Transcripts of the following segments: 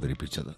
അവതരിപ്പിച്ചത്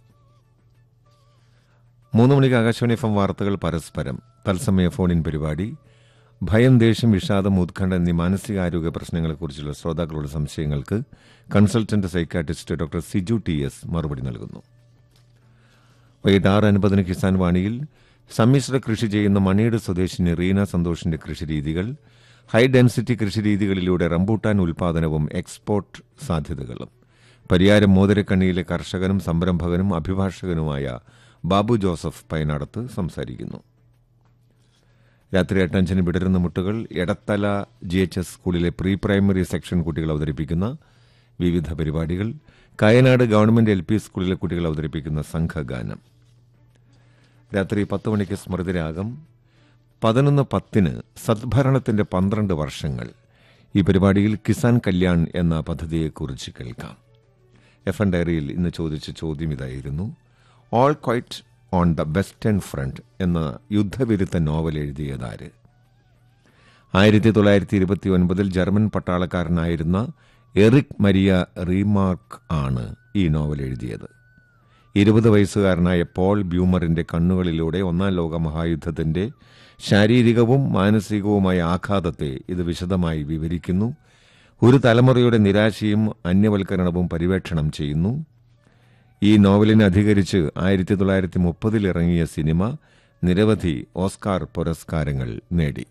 മൂന്ന് മണിക്ക് ആകാശവാണി എഫ് എം വാർത്തകൾ പരസ്പരം തത്സമയ ഫോണിൻ പരിപാടി ഭയം ദേഷ്യം വിഷാദം ഉത്കണ്ഠ എന്നീ മാനസികാരോഗ്യ പ്രശ്നങ്ങളെക്കുറിച്ചുള്ള ശ്രോതാക്കളുടെ സംശയങ്ങൾക്ക് consultant psychiatrist doctor Siju T S മറുപടി നൽകുന്നു വൈകിട്ട് ആറ് അൻപതിന് കിസാൻ വാണിയിൽ സമ്മിശ്ര കൃഷി ചെയ്യുന്ന മണിയുടെ സ്വദേശിനി റീന സന്തോഷിന്റെ കൃഷിരീതികൾ ഹൈ ഡെൻസിറ്റി കൃഷിരീതികളിലൂടെ റംബൂട്ടാൻ ഉൽപാദനവും എക്സ്പോർട്ട് സാധ്യതകളും പരിയാരം മോതിരക്കണ്ണിയിലെ കർഷകനും സംരംഭകനും അഭിഭാഷകനുമായ ബാബു ജോസഫ് പയനാടത്ത് സംസാരിക്കുന്നു രാത്രി എട്ടഞ്ചിന് വിടരുന്ന മുട്ടുകൾ എടത്തല ജി എച്ച് എസ് സ്കൂളിലെ പ്രീ പ്രൈമറി സെക്ഷൻ കുട്ടികൾ അവതരിപ്പിക്കുന്ന വിവിധ പരിപാടികൾ കയനാട് ഗവൺമെന്റ് എൽ പി സ്കൂളിലെ കുട്ടികൾ അവതരിപ്പിക്കുന്ന സംഘഗാനം രാത്രി പത്ത് മണിക്ക് സ്മൃതിരാഗം പതിനൊന്ന് പത്തിന് സദ്ഭരണത്തിന്റെ പന്ത്രണ്ട് വർഷങ്ങൾ ഈ പരിപാടിയിൽ കിസാൻ കല്യാൺ എന്ന പദ്ധതിയെക്കുറിച്ച് കേൾക്കാം എഫ് എൻ ഡയറിയിൽ ഇന്ന് ചോദിച്ച ചോദ്യം ഇതായിരുന്നു all quiet on the western front എന്ന യുദ്ധവിരുദ്ധ നോവൽ എഴുതിയതാര് ആയിരത്തി തൊള്ളായിരത്തി ഇരുപത്തി ഒൻപതിൽ ജർമ്മൻ പട്ടാളക്കാരനായിരുന്ന എറിക് മരിയ റീമാർക്ക് ആണ് ഈ നോവൽ എഴുതിയത് ഇരുപത് വയസ്സുകാരനായ പോൾ ബ്യൂമറിന്റെ കണ്ണുകളിലൂടെ ഒന്നാം ലോക മഹായുദ്ധത്തിന്റെ ശാരീരികവും മാനസികവുമായ ആഘാതത്തെ ഇത് വിശദമായി വിവരിക്കുന്നു ഒരു തലമുറയുടെ നിരാശയും അന്യവൽക്കരണവും പര്യവേക്ഷണം ചെയ്യുന്നു ഈ നോവലിനെ അധികരിച്ച് ആയിരത്തി തൊള്ളായിരത്തി മുപ്പതിൽ ഇറങ്ങിയ സിനിമ നിരവധി ഓസ്കാർ പുരസ്കാരങ്ങൾ നേടി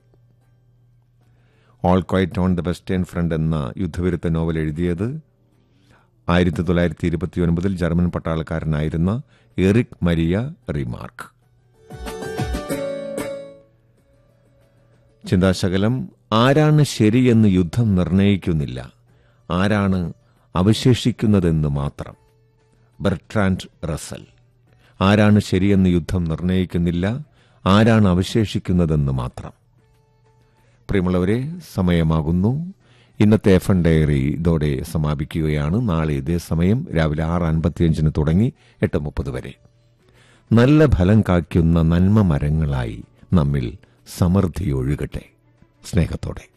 all quiet on the western front എന്ന യുദ്ധവിരുദ്ധ നോവൽ എഴുതിയത് ആയിരത്തി തൊള്ളായിരത്തി ഇരുപത്തിയൊൻപതിൽ ജർമ്മൻ പട്ടാളക്കാരനായിരുന്ന എറിക് മരിയ റിമാർക്ക് ചിന്താശകലം ആരാണ് ശരിയെന്ന് യുദ്ധം നിർണയിക്കുന്നില്ല ആരാണ് അവശേഷിക്കുന്നതെന്ന് മാത്രം ബർട്രാൻഡ് റസൽ ആരാണ് ശരിയെന്ന് യുദ്ധം നിർണയിക്കുന്നില്ല ആരാണ് അവശേഷിക്കുന്നതെന്ന് മാത്രം പ്രിയമുള്ളവരെ സമയമാകുന്നു ഇന്നത്തെ എഫ് എൻ ഡയറി ഇതോടെ സമാപിക്കുകയാണ് നാളെ ഇതേ സമയം രാവിലെ ആറ് അൻപത്തിയഞ്ചിന് തുടങ്ങി എട്ട് മുപ്പത് വരെ നല്ല ഫലം കായ്ക്കുന്ന നന്മ മരങ്ങളായി നമ്മിൽ സമൃദ്ധി ഒഴുകട്ടെ സ്നേഹത്തോടെ